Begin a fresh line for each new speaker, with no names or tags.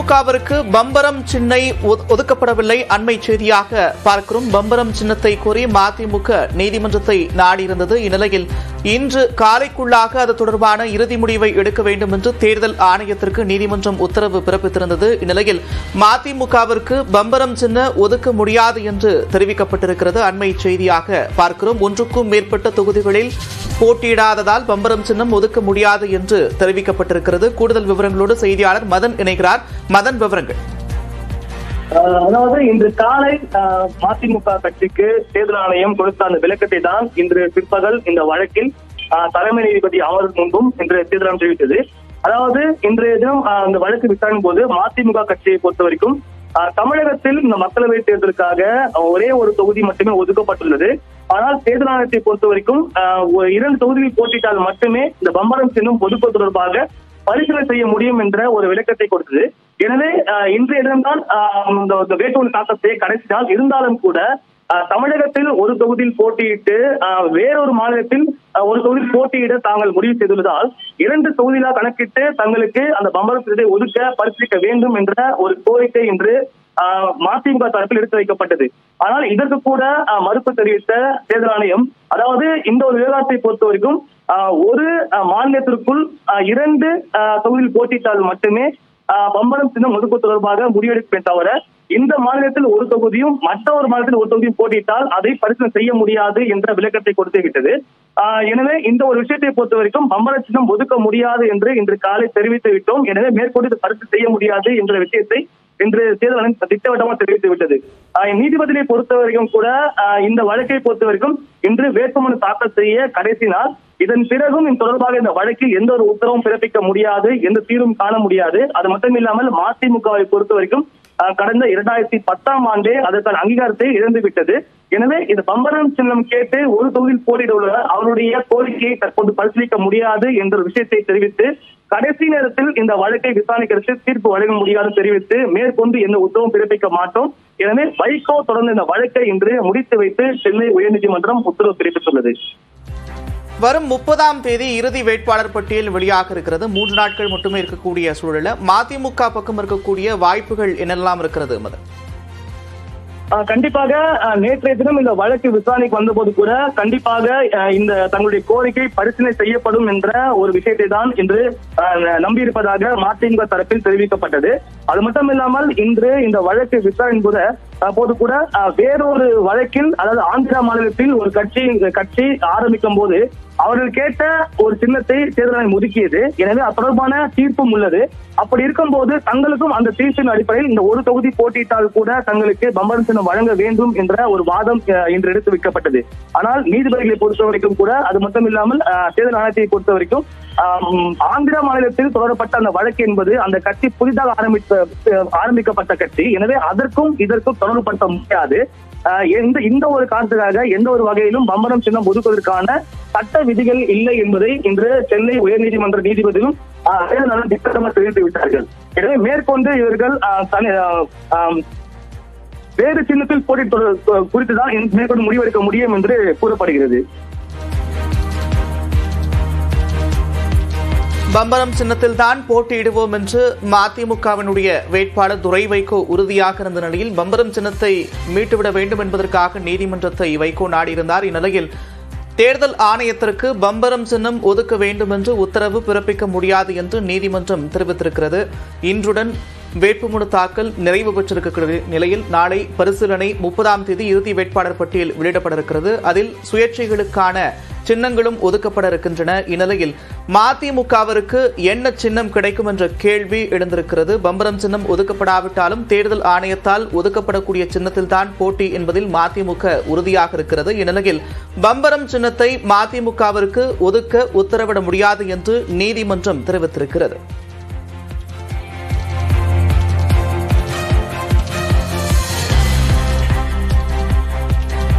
மதிமுகவிற்கு பம்பரம் சின்னை ஒ- ஒதுக்கப்படவில்லை அண்மை செய்தியாக பார்க்கிறோம் பம்பரம் சின்னத்தை கோரி மதிமுக நீதிமன்றத்தை நாடியிருந்தது இந்நிலையில் இன்று காலைக்குள்ளாக அது தொடர்பான இறுதி முடிவை எடுக்க வேண்டும் என்று தேர்தல் ஆணையத்திற்கு நீதிமன்றம் உத்தரவு பிறப்பித்திருந்தது இந்நிலையில் மதிமுகவிற்கு பம்பரம் சின்ன ஒதுக்க முடியாது என்று தெரிவிக்கப்பட்டிருக்கிறது அண்மை செய்தியாக பார்க்கிறோம் ஒன்றுக்கும் மேற்பட்ட தொகுதிகளில் போட்டியிடாததால் பம்பரம் சின்னம் ஒதுக்க முடியாது என்று தெரிவிக்கப்பட்டிருக்கிறது கூடுதல் விவரங்களோடு செய்தியாளர் மதன் இணைகிறார் மதன் விவரங்கள்
ஆஹ் அதாவது இன்று காலை ஆஹ் மதிமுக கட்சிக்கு தேர்தல் ஆணையம் கொடுத்த அந்த விளக்கத்தை தான் இன்று பிற்பகல் இந்த வழக்கில் ஆஹ் தலைமை நீதிபதி அமர் முன்பும் இன்று தேர்தல் ஆணையம் தெரிவித்தது அதாவது இன்றைய தினம் ஆஹ் இந்த வழக்கு விசாரணை போது மதிமுக கட்சியை பொறுத்த வரைக்கும் ஆஹ் தமிழகத்தில் இந்த மக்களவை தேர்தலுக்காக ஒரே ஒரு தொகுதி மட்டுமே ஒதுக்கப்பட்டுள்ளது ஆனால் தேர்தல் ஆணையத்தை பொறுத்த வரைக்கும் ஆஹ் ஒரு இரண்டு தொகுதியில் போட்டியிட்டால் மட்டுமே இந்த பம்பரம் சின்னம் ஒதுக்குவது தொடர்பாக பரிசீலனை செய்ய முடியும் என்ற ஒரு விளக்கத்தை கொடுத்தது எனவே ஆஹ் இன்றைய தினம்தான் ஆஹ் இந்த இந்த வேட்புமனு தாக்கல் செய்ய கடைசி நாள் இருந்தாலும் கூட ஆஹ் தமிழகத்தில் ஒரு தொகுதியில் போட்டியிட்டு ஆஹ் வேறொரு மாநிலத்தில் ஆஹ் ஒரு தொகுதியில் போட்டியிட தாங்கள் முடிவு செய்துள்ளதால் இரண்டு தொகுதியிலாக கணக்கிட்டு தங்களுக்கு அந்த பம்பரத்தை ஒதுக்க பரிசீலிக்க வேண்டும் என்ற ஒரு கோரிக்கை இன்று ஆஹ் மதிமுக தரப்பில் எடுத்து வைக்கப்பட்டது ஆனால் இதற்கு கூட ஆஹ் மறுப்பு தெரிவித்த தேர்தல் ஆணையம் அதாவது இந்த ஒரு விவகாரத்தை பொறுத்த வரைக்கும் ஆஹ் ஒரு ஆஹ் மாநிலத்திற்குள் ஆஹ் இரண்டு ஆஹ் தொகுதியில் போட்டியிட்டால் மட்டுமே ஆஹ் பம்பரம் சின்னம் ஒதுக்கு தொடர்பாக முடிவெடுப்பே தவிர இந்த மாநிலத்தில் ஒரு தொகுதியும் மற்ற ஒரு மாநிலத்தில் ஒரு தொகுதியும் போட்டியிட்டால் அதை பரிசீலனை செய்ய முடியாது என்ற விளக்கத்தை கொடுத்து விட்டது ஆஹ் எனவே இந்த ஒரு விஷயத்தை பொறுத்த வரைக்கும் பம்பர சின்னம் ஒதுக்க முடியாது என்று இன்று காலை தெரிவித்து விட்டோம் எனவே மேற்கொண்டு இது பரிசு செய்ய முடியாது என்ற விஷயத்தை இன்று தேர்தல் ஆணையம் திட்டவட்டமாக தெரிவித்து விட்டது ஆஹ் நீதிபதியை பொறுத்த வரைக்கும் கூட ஆஹ் இந்த வழக்கை பொறுத்த வரைக்கும் இன்று வேட்புமனு தாக்கல் செய்ய கடைசி நாள் இதன் பிறகும் இது தொடர்பாக இந்த வழக்கில் எந்த ஒரு உத்தரவும் பிறப்பிக்க முடியாது எந்த தீர்வும் காண முடியாது அது மட்டும் இல்லாமல் மதிமுகவை பொறுத்த வரைக்கும் ஆஹ் கடந்த இரண்டாயிரத்தி பத்தாம் ஆண்டே அதற்கான அங்கீகாரத்தை இழந்து விட்டது எனவே இந்த பம்பரம் சின்னம் கேட்டு ஒரு தொகுதியில் போட்டியிட உள்ள அவருடைய கோரிக்கையை தற்போது பரிசீலிக்க முடியாது என்ற ஒரு விஷயத்தை தெரிவித்து கடைசி நேரத்தில் இந்த வழக்கை விசாரணைக்கு தீர்ப்பு வழங்க முடியாது தெரிவித்து மேற்கொண்டு எந்த உத்தரவும் பிறப்பிக்க மாட்டோம் எனவே வைகோ தொடர்ந்து இந்த வழக்கை இன்று முடித்து வைத்து சென்னை உயர்நீதிமன்றம் உத்தரவு பிறப்பித்துள்ளது
வரும் முப்பதாம் தேதி இறுதி வேட்பாளர் பட்டியல் வெளியாக இருக்கிறது மூன்று நாட்கள் மட்டுமே இருக்கக்கூடிய சூழல்ல மதிமுக பக்கம் இருக்கக்கூடிய வாய்ப்புகள் என்னெல்லாம் இருக்கிறது மதன்
ஆஹ் கண்டிப்பாக ஆஹ் நேற்றைய தினம் இந்த வழக்கு விசாரணைக்கு வந்தபோது கூட கண்டிப்பாக ஆஹ் இந்த தங்களுடைய கோரிக்கை பரிசீலனை செய்யப்படும் என்ற ஒரு விஷயத்தை தான் இன்று ஆஹ் நம்பியிருப்பதாக மதிமுக தரப்பில் தெரிவிக்கப்பட்டது அது மட்டும் இல்லாமல் இன்று இந்த வழக்கு விசாரணை போது அப்போது கூட ஆஹ் வேறொரு வழக்கில் அதாவது ஆந்திரா மாநிலத்தில் ஒரு கட்சி கட்சி ஆரம்பிக்கும் போது அவர்கள் கேட்ட ஒரு சின்னத்தை தேர்தல் ஆணையம் ஒதுக்கியது எனவே அது தொடர்பான தீர்ப்பும் உள்ளது அப்படி இருக்கும்போது தங்களுக்கும் அந்த தீர்ப்பின் அடிப்படையில் இந்த ஒரு தொகுதி போட்டியிட்டால் கூட தங்களுக்கு பம்பரம் சின்னம் வழங்க வேண்டும் என்ற ஒரு வாதம் அஹ், இன்று எடுத்து வைக்கப்பட்டது ஆனால் நீதிபதிகளை பொறுத்த வரைக்கும் கூட அது மட்டும் இல்லாமல் அஹ், தேர்தல் ஆணையத்தை பொறுத்த வரைக்கும் ஆம், ஆந்திரா மாநிலத்தில் தொடரப்பட்ட அந்த வழக்கு என்பது அந்த கட்சி புதிதாக ஆரம்பித்த அஹ், ஆரம்பிக்கப்பட்ட கட்சி எனவே அதற்கும் இதற்கும் தொடர்புபடுத்த முடியாது ஆஹ் எந்த இந்த ஒரு காரணத்துக்காக எந்த ஒரு வகையிலும் பம்பரம் சின்னம் ஒதுக்குவதற்கான சட்ட விதிகள் இல்லை என்பதை இன்று சென்னை உயர்நீதிமன்ற நீதிபதியும் ஆஹ், அதே நாளில் திட்டமாக தெரிவித்து விட்டார்கள் எனவே மேற்கொண்டு இவர்கள் ஆஹ், தனி- ஆஹ், ஆம், வேறு சின்னத்தில் போட்டி தொடர் குறித்து தான் மேற்கொண்டு முடிவெடுக்க முடியும் என்று கூறப்படுகிறது
பம்பரம் சின்னத்தில் தான் போட்டியிடுவோம் என்று மதிமுகவினுடைய வேட்பாளர் துரை வைகோ உறுதியாக இருந்த நிலையில் பம்பரம் சின்னத்தை மீட்டுவிட வேண்டும் என்பதற்காக நீதிமன்றத்தை வைகோ நாடியிருந்தார் இந்நிலையில் தேர்தல் ஆணையத்திற்கு பம்பரம் சின்னம் ஒதுக்க வேண்டும் என்று உத்தரவு பிறப்பிக்க முடியாது என்று நீதிமன்றம் தெரிவித்திருக்கிறது இன்றுடன் வேட்புமனு தாக்கல் நிறைவு பெற்றிருக்கிற நிலையில் நாளை பரிசீலனை முப்பதாம் தேதி இறுதி வேட்பாளர் பட்டியல் வெளியிடப்பட இருக்கிறது அதில் சுயேட்சைகளுக்கான சின்னங்களும் ஒதுக்கப்பட இருக்கின்றன இந்நிலையில் மதிமுகவிற்கு என்ன சின்னம் கிடைக்கும் என்ற கேள்வி எழுந்திருக்கிறது பம்பரம் சின்னம் ஒதுக்கப்படாவிட்டாலும் தேர்தல் ஆணையத்தால் ஒதுக்கப்படக்கூடிய சின்னத்தில்தான் போட்டி என்பதில் மதிமுக உறுதியாக இருக்கிறது இந்நிலையில் பம்பரம் சின்னத்தை மதிமுகவிற்கு ஒதுக்க உத்தரவிட முடியாது என்று நீதிமன்றம் தெரிவித்திருக்கிறது